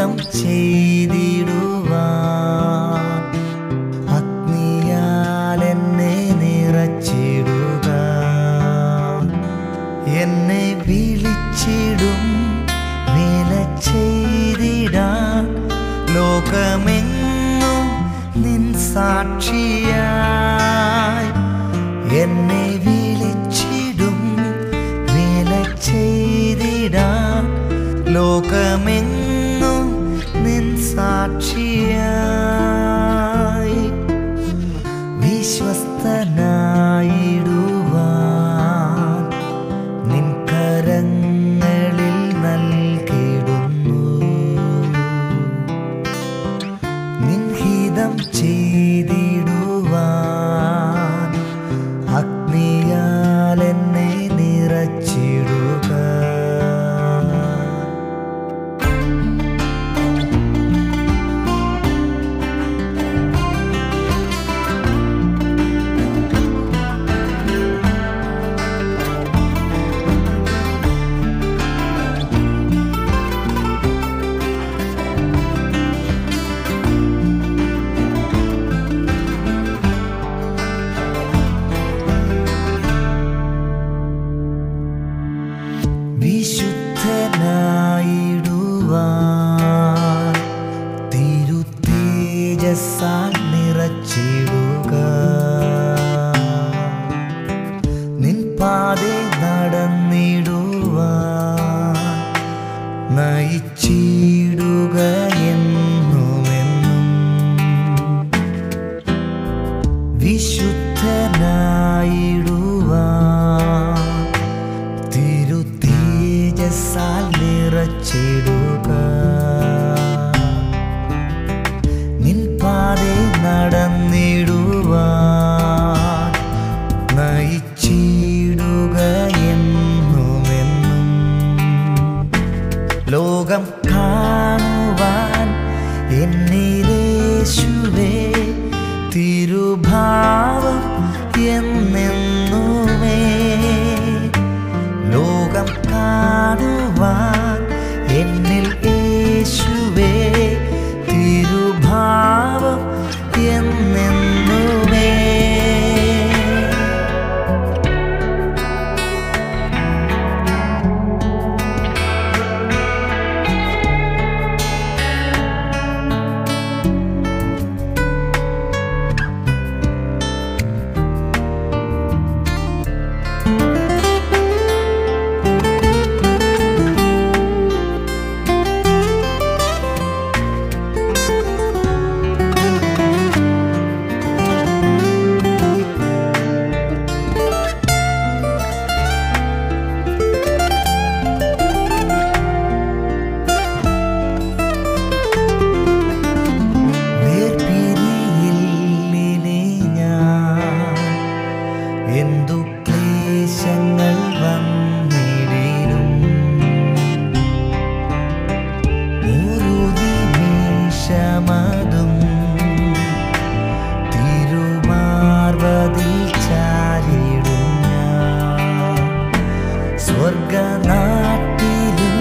ഹിതം ചെയ്തിടുവാൻ അഗ്നിയാൽ എന്നെ നിറച്ചിടുക എന്നെ വിളിച്ചിടും വില ചെയ്തിടാൻ ലോകമെങ്ങും നിൻ സാക്ഷിയായി എന്നെ വിളിച്ചിടും വില ചെയ്തിടാൻ ലോകമെങ്ങും നിൻ സാക്ഷിയായി വിശ്വസ്തനായിടുവാൻ നിൻ കരങ്ങളിൽ നൽകിടുന്നു നിൻ ഹിതം ചെയ്തിടുവാൻ അഗ്നിയാൽ എന്നെ നിറച്ചിടുക വിശുദ്ധനായിടുവാൻ തിരുത്തേജസ്സാൽ നിറച്ചിടുക നിൻ പാതെ നടന്നിടുവാൻ നയിച്ചിടുക എന്നുമെന്നും വിശുദ്ധനായിടുവാൻ തിരുത്തേജസ്സാൽ നിറച്ചിടുക നിൻ പാതെ നടന്നിടുവാൻ നയിച്ചിടുക എന്നുമെന്നും ലോകം കാണുവാൻ എന്നിലേശുവേ തിരുഭാവം എന്നെന്നുമേ ലോകം കാണുവാൻ എന്നിൽ യേശുവേ തിരുഭാവം എന്നെന്നുമേ വേർപിരിയില്ലിനി ഞാൻ എന്തു ക്ലേശങ്ങൾ വന്നിടിലും ഒരു നിമിഷമതും തിരുമാർവതിൽ ചാരിടും ഞാൻ സ്വർഗനാട്ടിലും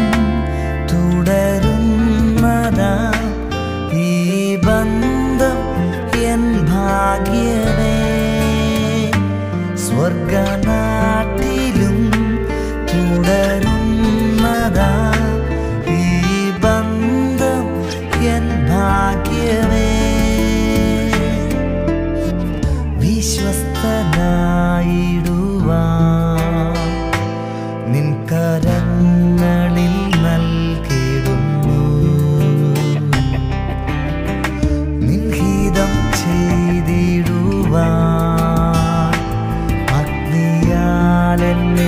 തുടരുന്നതാ ഈ ബന്ധം എൻ ഭാഗ്യമേ സ്വർഗനാട്ടിലും തുടരുന്നതാ ഈ ബന്ധം എൻ ഭാഗ്യമേ വിശ്വസ്തനായിടുവാൻ നിൻ കരങ്ങളിൽ നൽകിടുന്നു നിൻ ഹിതം ചെയ്തിടുവാൻ അഗ്നിയാൽ എന്നെ